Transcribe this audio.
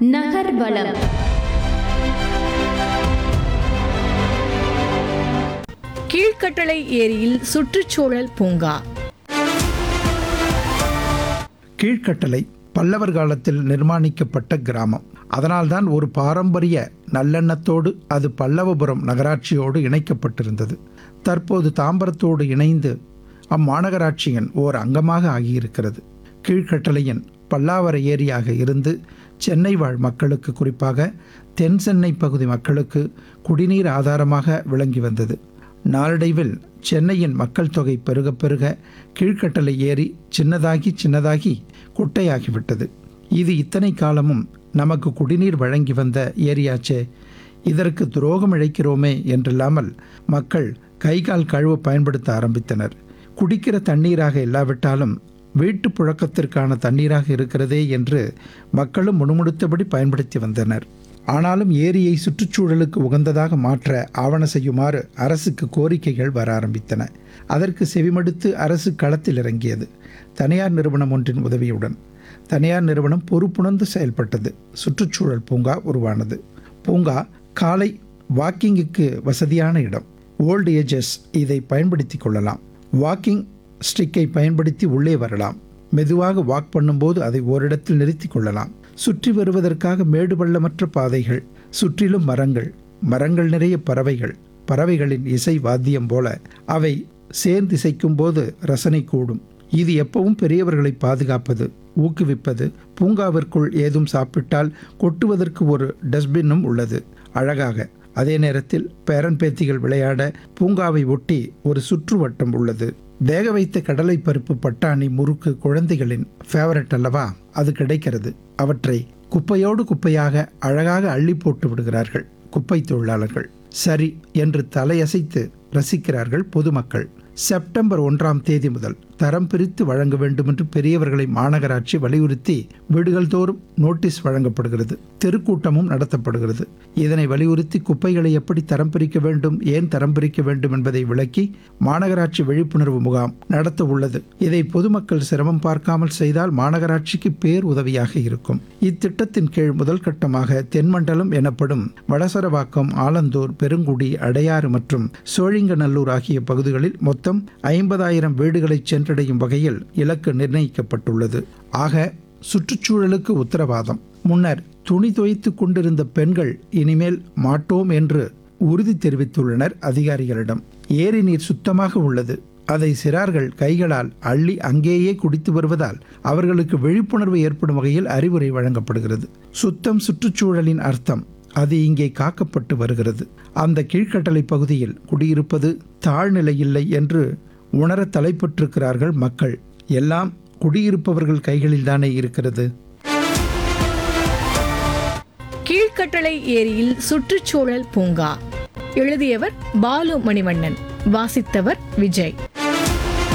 நகர்வலம் கீழ்கட்டளை ஏரியில் சுற்றுச்சூழல் பூங்கா கீழ்கட்டளை பல்லவர் காலத்தில் நிர்மாணிக்கப்பட்ட கிராமம் அதனால்தான் ஒரு பாரம்பரிய நல்லெண்ணத்தோடு அது பல்லவபுரம் நகராட்சியோடு இணைக்கப்பட்டிருந்தது தற்போது தாம்பரத்தோடு இணைந்து அம்மாநகராட்சியின் ஓர் அங்கமாக ஆகியிருக்கிறது கீழ்கட்டளையின் பல்லாவர ஏரியாக இருந்து சென்னை வாழ் மக்களுக்கு குறிப்பாக தென் சென்னை பகுதி மக்களுக்கு குடிநீர் ஆதாரமாக விளங்கி வந்தது நாளடைவில் சென்னையின் மக்கள் தொகை பெருக பெருக கீழ்கட்டளை ஏரி சின்னதாகி சின்னதாகி குட்டையாகிவிட்டது இது இத்தனை காலமும் நமக்கு குடிநீர் வழங்கி வந்த ஏரியாச்சே இதற்கு துரோகம் இழைக்கிறோமே என்றில்லாமல் மக்கள் கை கால் கழுவ பயன்படுத்த ஆரம்பித்தனர் குடிக்கிற தண்ணீராக இல்லாவிட்டாலும் வீட்டு புழக்கத்திற்கான தண்ணீராக இருக்கிறதே என்று மக்களும் முணுமுணுத்தபடி பயன்படுத்தி வந்தனர் ஆனாலும் ஏரியை சுற்றுச்சூழலுக்கு உகந்ததாக மாற்ற ஆவண செய்யுமாறு அரசுக்கு கோரிக்கைகள் வர ஆரம்பித்தன அதற்கு செவிமடுத்து அரசு களத்தில் இறங்கியது தனியார் நிறுவனம் ஒன்றின் உதவியுடன் தனியார் நிறுவனம் பொறுப்புணர்ந்து செயல்பட்டது சுற்றுச்சூழல் பூங்கா உருவானது பூங்கா காலை வாக்கிங்குக்கு வசதியான இடம் ஓல்டு ஏஜஸ் இதை பயன்படுத்தி கொள்ளலாம் வாக்கிங் ஸ்டிக்கை பயன்படுத்தி உள்ளே வரலாம் மெதுவாக வாக் பண்ணும்போது அதை ஓரிடத்தில் நிறுத்தி கொள்ளலாம் சுற்றி வருவதற்காக மேடு பள்ளமற்ற பாதைகள் சுற்றிலும் மரங்கள் மரங்கள் நிறைய பறவைகள் பறவைகளின் இசை வாத்தியம் போல அவை சேர்ந்து இசைக்கும் போது ரசனை கூடும் இது எப்பவும் பெரியவர்களை பாதுகாப்பது ஊக்குவிப்பது பூங்காவிற்குள் ஏதும் சாப்பிட்டால் கொட்டுவதற்கு ஒரு டஸ்ட்பின்னும் உள்ளது அழகாக அதே நேரத்தில் பேரன் பேத்திகள் விளையாட பூங்காவை ஒட்டி ஒரு சுற்றுவட்டம் உள்ளது வேக வைத்த கடலை பருப்பு பட்டாணி முறுக்கு குழந்தைகளின் ஃபேவரட் அல்லவா அது கிடைக்கிறது அவற்றை குப்பையோடு குப்பையாக அழகாக அள்ளி போட்டு விடுகிறார்கள் குப்பை தொழிலாளர்கள் சரி என்று தலையசைத்து ரசிக்கிறார்கள் பொதுமக்கள் செப்டம்பர் ஒன்றாம் தேதி முதல் தரம் பிரித்து வழங்க வேண்டும் என்று பெரியவர்களை மாநகராட்சி வலியுறுத்தி வீடுகள் தோறும் நோட்டீஸ் வழங்கப்படுகிறது தெருக்கூட்டமும் நடத்தப்படுகிறது இதனை வலியுறுத்தி குப்பைகளை எப்படி தரம் பிரிக்க வேண்டும் ஏன் தரம் பிரிக்க வேண்டும் என்பதை விளக்கி மாநகராட்சி விழிப்புணர்வு முகாம் நடத்த உள்ளது இதை பொதுமக்கள் சிரமம் பார்க்காமல் செய்தால் மாநகராட்சிக்கு பேர் உதவியாக இருக்கும் இத்திட்டத்தின் கீழ் முதல் கட்டமாக தென்மண்டலம் எனப்படும் வடசரவாக்கம் ஆலந்தூர் பெருங்குடி அடையாறு மற்றும் சோழிங்கநல்லூர் ஆகிய பகுதிகளில் மொத்தம் ஐம்பதாயிரம் வீடுகளை சென்றடையும் வகையில் இலக்கு நிர்ணயிக்கப்பட்டுள்ளது ஆக சுற்றுச்சூழலுக்கு உத்தரவாதம் முன்னர் துணி துவைத்து கொண்டிருந்த பெண்கள் இனிமேல் மாட்டோம் என்று உறுதி தெரிவித்துள்ளனர் அதிகாரிகளிடம் ஏரி நீர் சுத்தமாக உள்ளது அதை சிறார்கள் கைகளால் அள்ளி அங்கேயே குடித்து வருவதால் அவர்களுக்கு விழிப்புணர்வு ஏற்படும் வகையில் அறிவுரை வழங்கப்படுகிறது சுத்தம் சுற்றுச்சூழலின் அர்த்தம் அது இங்கே காக்கப்பட்டு வருகிறது அந்த கீழ்கட்டளை பகுதியில் குடியிருப்பது தாழ்நிலை இல்லை என்று உணர தலைப்பட்டிருக்கிறார்கள் மக்கள் எல்லாம் குடியிருப்பவர்கள் கைகளில்தானே இருக்கிறது கீழ்கட்டளை ஏரியில் சுற்றுச்சூழல் பூங்கா எழுதியவர் பாலு மணிவண்ணன் வாசித்தவர் விஜய்